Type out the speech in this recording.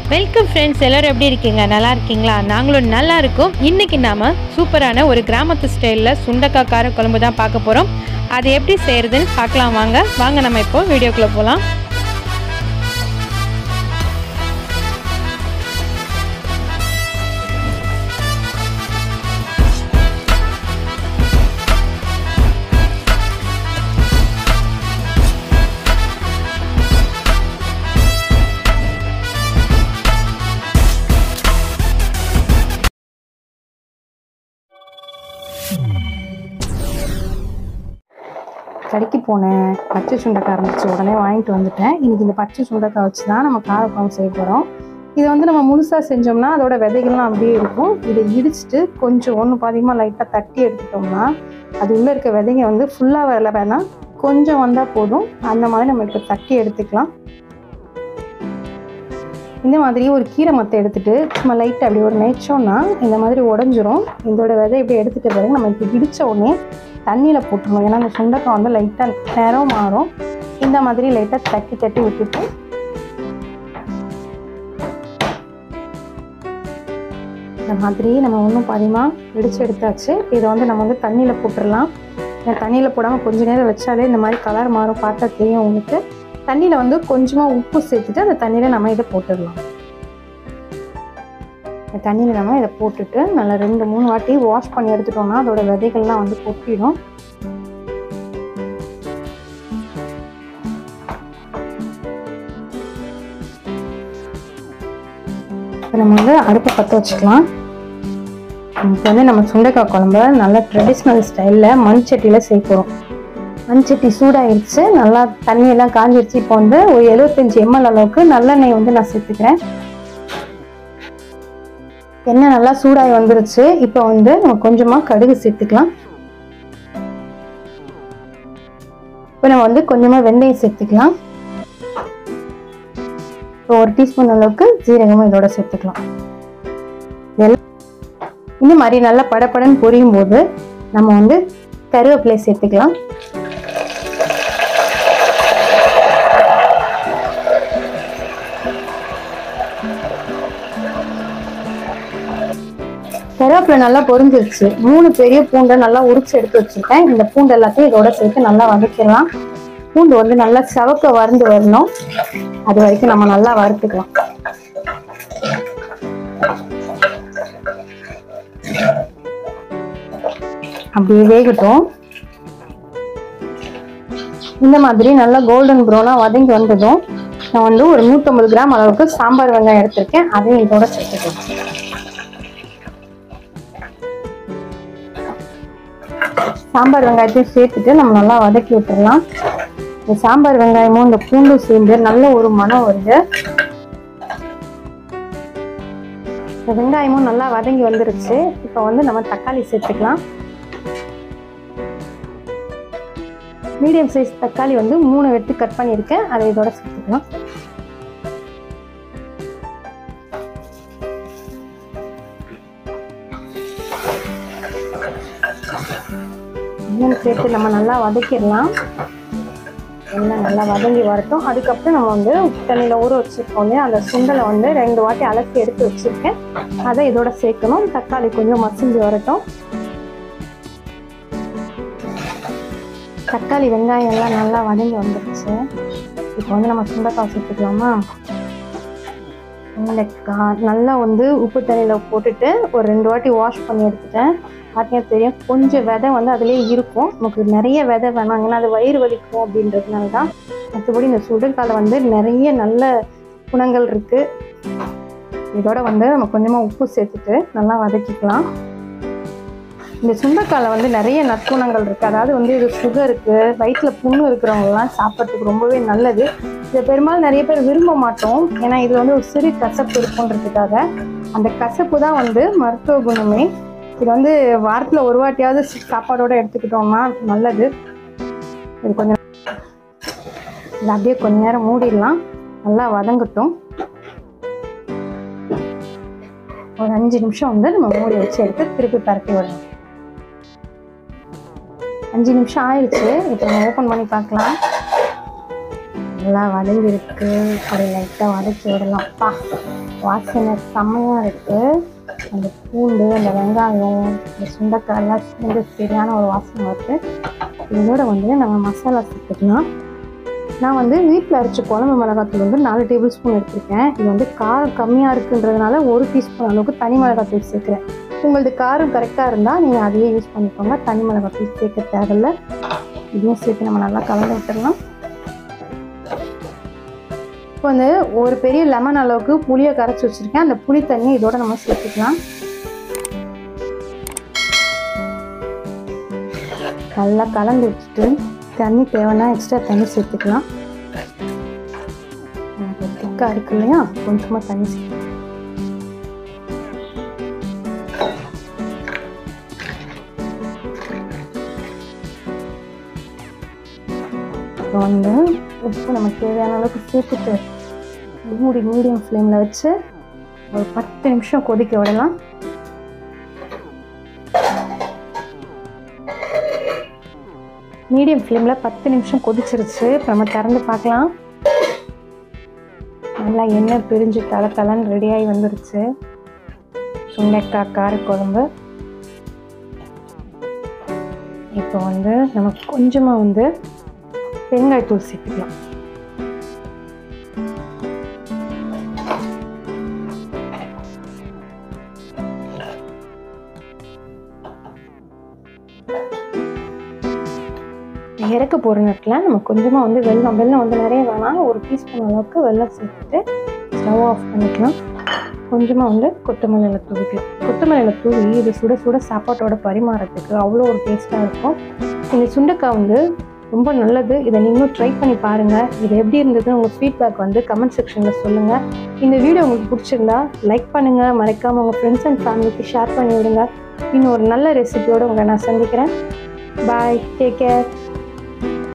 welcome friends எல்லோரும் எப்படி இருக்கீங்க நல்லா இருக்கீங்களா நாங்களும் நல்லா இருக்கோம் இன்னைக்கு நாம சூப்பரான ஒரு கிராமத்து ஸ்டைலில் சுண்டக்காய் கார குழம்பு தான் பார்க்க போகிறோம் அது எப்படி செய்யறதுன்னு பார்க்கலாம் வாங்க வாங்க நம்ம இப்போ வீடியோக்குள்ளே போகலாம் கடைக்கு போனேன் பச்சை சுண்டைக்காய் இருந்துச்சு உடனே வாங்கிட்டு வந்துட்டேன் இன்னைக்கு இந்த பச்சை சுண்டைக்காய் வச்சு தான் நம்ம காரக்குழம்பு செய்ய போகிறோம் இதை வந்து நம்ம முழுசாக செஞ்சோம்னா அதோட விதைகள்லாம் அப்படியே இருக்கும் இதை இடிச்சிட்டு கொஞ்சம் ஒன்று பாதிகமாக லைட்டாக தட்டி எடுத்துட்டோம்னா அது உள்ளே இருக்க விதைங்க வந்து ஃபுல்லாக வரல வேணாம் கொஞ்சம் வந்தால் போதும் அந்த மாதிரி நம்ம இப்போ தட்டி எடுத்துக்கலாம் இந்த மாதிரி ஒரு கீரை மத்தை எடுத்துட்டு சும்மா லைட்டாக அப்படி ஒரு நெச்சோம்னா இந்த மாதிரி உடஞ்சிரும் இதோட விதை இப்படி எடுத்துட்ட பிறகு நம்ம இப்போ இடித்த உடனே தண்ணியில் போட்டுருணும் ஏன்னா அந்த சுண்டக்காய் வந்து லைட்டாக நேரம் மாறும் இந்த மாதிரி லைட்டாக தட்டி தட்டி விட்டுட்டு இந்த மாதிரி நம்ம ஒன்றும் பாதியமாக இடித்து எடுத்தாச்சு இதை வந்து நம்ம வந்து தண்ணியில் போட்டுடலாம் ஏன்னா தண்ணியில் போடாமல் கொஞ்ச நேரம் வச்சாலே இந்த மாதிரி கலர் மாறும் பார்த்தா தெரியும் உங்களுக்கு தண்ணியில் வந்து கொஞ்சமாக உப்பு சேர்த்துட்டு அந்த தண்ணியில் நம்ம இதை போட்டுடலாம் இந்த தண்ணியில் நம்ம இதை போட்டுட்டு நல்லா ரெண்டு மூணு வாட்டி வாஷ் பண்ணி எடுத்துட்டோம்னா அதோட விதைகள்லாம் வந்து கொட்டிடும் இப்போ நம்ம வந்து அடுப்பை பற்ற வச்சுக்கலாம் இப்போ வந்து நம்ம சுண்டைக்காய் குழம்பு நல்லா ட்ரெடிஷ்னல் ஸ்டைலில் மண் சட்டியில் சேர்க்குறோம் மண் சட்டி சூடாகிடுச்சு நல்லா தண்ணியெல்லாம் காஞ்சிடுச்சு இப்போ வந்து ஒரு எழுபத்தஞ்சி எம்எல் அளவுக்கு நல்லெண்ணெய் வந்து நான் சேர்த்துக்கிறேன் எண்ணெய் நல்லா சூடாகி வந்துருச்சு இப்போ வந்து நம்ம கொஞ்சமாக கடுகு சேர்த்துக்கலாம் இப்போ நம்ம வந்து கொஞ்சமாக வெந்தயம் சேர்த்துக்கலாம் இப்போ ஒரு டீஸ்பூன் அளவுக்கு ஜீரகமும் இதோட சேர்த்துக்கலாம் எல்லாம் இந்த மாதிரி நல்லா படப்படன்னு பொரியும் போது நம்ம வந்து கருவேப்பிலை சேர்த்துக்கலாம் கருவேப்பிலை நல்லா பொரிஞ்சிருச்சு மூணு பெரிய பூண்டை நல்லா உரிச்சு எடுத்து வச்சிருக்கேன் இந்த பூண்டு எல்லாத்தையும் இதோட சேர்த்து நல்லா வதக்கிடலாம் பூண்டு வந்து நல்லா சவக்க வறுந்து வரணும் அது வரைக்கும் நம்ம நல்லா வறுத்துக்கலாம் அப்படியே வேகட்டும் இந்த மாதிரி நல்லா கோல்டன் ப்ரௌனா வதங்கி வந்ததும் நான் வந்து ஒரு நூற்றம்பது கிராம் அளவுக்கு சாம்பார் வெங்காயம் எடுத்திருக்கேன் அதையும் இதோட சேர்த்துக்கலாம் சாம்பார் வெங்காயத்தையும் சேர்த்துட்டு நம்ம நல்லா வதக்கி விட்டுடலாம் இந்த சாம்பார் வெங்காயமும் இந்த பூண்டும் சேர்ந்து நல்ல ஒரு மனம் வருது இந்த வெங்காயமும் நல்லா வதங்கி வந்துருச்சு இப்போ வந்து நம்ம தக்காளி சேர்த்துக்கலாம் மீடியம் சைஸ் தக்காளி வந்து மூணு வெட்டு கட் பண்ணியிருக்கேன் அதை இதோட சேர்த்துக்கலாம் எல்லாம் சேர்த்து நம்ம நல்லா வதக்கிடலாம் எல்லாம் நல்லா வதங்கி வரட்டும் அதுக்கப்புறம் நம்ம வந்து உப்பு தண்ணியில் ஊற வச்சுருக்கோம் இல்லையா அந்த சுண்டலை வந்து ரெண்டு வாட்டி அலசி எடுத்து வச்சுருக்கேன் அதை இதோட சேர்க்கணும் தக்காளி கொஞ்சம் மசிஞ்சு வரட்டும் தக்காளி வெங்காயம் எல்லாம் நல்லா வதங்கி வந்துருச்சு இப்போ வந்து நம்ம சுண்டைக்காய் சேர்த்துக்கலாமா சுண்டைக்காய் நல்லா வந்து உப்பு தண்ணியில் போட்டுட்டு ஒரு ரெண்டு வாட்டி வாஷ் பண்ணி எடுத்துட்டேன் பார்த்தீங்கன்னா தெரியும் கொஞ்சம் விதை வந்து அதுலேயே இருக்கும் நமக்கு நிறைய விதை வேணாம் ஏன்னா அது வயிறு வலிக்கும் அப்படின்றதுனால தான் மற்றபடி இந்த சுடுகால வந்து நிறைய நல்ல குணங்கள் இருக்குது இதோட வந்து நம்ம கொஞ்சமாக உப்பு சேர்த்துட்டு நல்லா வதக்கிக்கலாம் இந்த சுண்டைக்காயில் வந்து நிறைய நற்குணங்கள் இருக்குது அதாவது வந்து இது சுகருக்கு வயிற்றில் புண்ணு இருக்கிறவங்கலாம் சாப்பிட்றதுக்கு ரொம்பவே நல்லது இதை பெரும்பாலும் நிறைய பேர் விரும்ப மாட்டோம் ஏன்னா இதில் வந்து ஒரு சிறு கசப்பு இருக்குன்றதுக்காக அந்த கசப்பு தான் வந்து மருத்துவ குணமே இது வந்து வாரத்தில் ஒரு வாட்டியாவது சாப்பாடோட எடுத்துக்கிட்டோம்னா நல்லது இது கொஞ்சம் இது அப்படியே கொஞ்ச நேரம் மூடிடலாம் நல்லா வதங்கட்டும் ஒரு அஞ்சு நிமிஷம் வந்து நம்ம மூடி வச்சு எடுத்து திருப்பி பரப்பி விடணும் அஞ்சு நிமிஷம் ஆயிடுச்சு இப்போ நம்ம ஓப்பன் பண்ணி பார்க்கலாம் நல்லா வதங்கிருக்கு அப்படி லைட்டாக வதக்கி விடலாம் பா வாசனை செம்மையாக இருக்குது அந்த பூண்டு அந்த வெங்காயம் இந்த சுண்டைக்காய் எல்லாம் சேர்ந்து சரியான ஒரு வாசனை வருது இதோட வந்து நம்ம மசாலா சேர்த்துக்கலாம் நான் வந்து வீட்டில் அரைச்ச குழம்பு மிளகாத்தூள் வந்து நாலு டேபிள் ஸ்பூன் எடுத்திருக்கேன் இது வந்து காரம் கம்மியாக இருக்குன்றதுனால ஒரு டீஸ்பூன் அளவுக்கு தனி மிளகாத்தூள் சேர்க்குறேன் உங்களது காரம் கரெக்டாக இருந்தால் நீங்கள் அதையே யூஸ் பண்ணிக்கோங்க தனி மிளகாத்தூள் சேர்க்க தேவையில்ல இதையும் சேர்த்து நம்ம நல்லா கலந்து விட்டுடலாம் இப்போ வந்து ஒரு பெரிய லெமன் அளவுக்கு புளியை கரைச்சி வச்சுருக்கேன் அந்த புளி தண்ணி இதோட நம்ம சேர்த்துக்கலாம் நல்லா கலந்து வச்சுட்டு தண்ணி தேவைன்னா எக்ஸ்ட்ரா தண்ணி சேர்த்துக்கலாம் திக்காக இருக்கு இல்லையா கொஞ்சமாக தண்ணி சேர்த்து அப்புறம் வந்து உப்பு நமக்கு தேவையான அளவுக்கு சேர்த்துட்டு மூடி மீடியம் ஃப்ளேமில் வச்சு ஒரு பத்து நிமிஷம் கொதிக்க விடலாம் மீடியம் ஃப்ளேமில் பத்து நிமிஷம் கொதிச்சிருச்சு இப்போ நம்ம திறந்து பார்க்கலாம் நல்லா எண்ணெய் பிரிஞ்சு தலை தலைன்னு ரெடியாகி வந்துருச்சு சுண்டைக்காய் காரக்குழம்பு இப்போ வந்து நம்ம கொஞ்சமாக வந்து பெருங்காயத்தூள் சேர்த்துக்கலாம் இறக்க போகிற நேரத்தில் நம்ம கொஞ்சமாக வந்து வெல்லம் வெல்லம் வந்து நிறைய வேணாம் ஒரு டீஸ்பூன் அளவுக்கு வெல்லம் சேர்த்துட்டு ஸ்டவ் ஆஃப் பண்ணிக்கலாம் கொஞ்சமாக வந்து கொத்தமல்லியில் தூவிக்கலாம் கொத்தமல்லியில் தூவி இது சுட சுட சாப்பாட்டோட பரிமாறத்துக்கு அவ்வளோ ஒரு டேஸ்ட்டாக இருக்கும் இந்த சுண்டைக்காய் வந்து ரொம்ப நல்லது இதை நீங்களும் ட்ரை பண்ணி பாருங்கள் இது எப்படி இருந்ததுன்னு உங்கள் ஃபீட்பேக் வந்து கமெண்ட் செக்ஷனில் சொல்லுங்கள் இந்த வீடியோ உங்களுக்கு பிடிச்சிருந்தா லைக் பண்ணுங்கள் மறக்காமல் உங்கள் ஃப்ரெண்ட்ஸ் அண்ட் ஃபேமிலிக்கு ஷேர் பண்ணி விடுங்க இன்னும் ஒரு நல்ல ரெசிபியோடு உங்களை நான் சந்திக்கிறேன் பாய் டேக் கேர்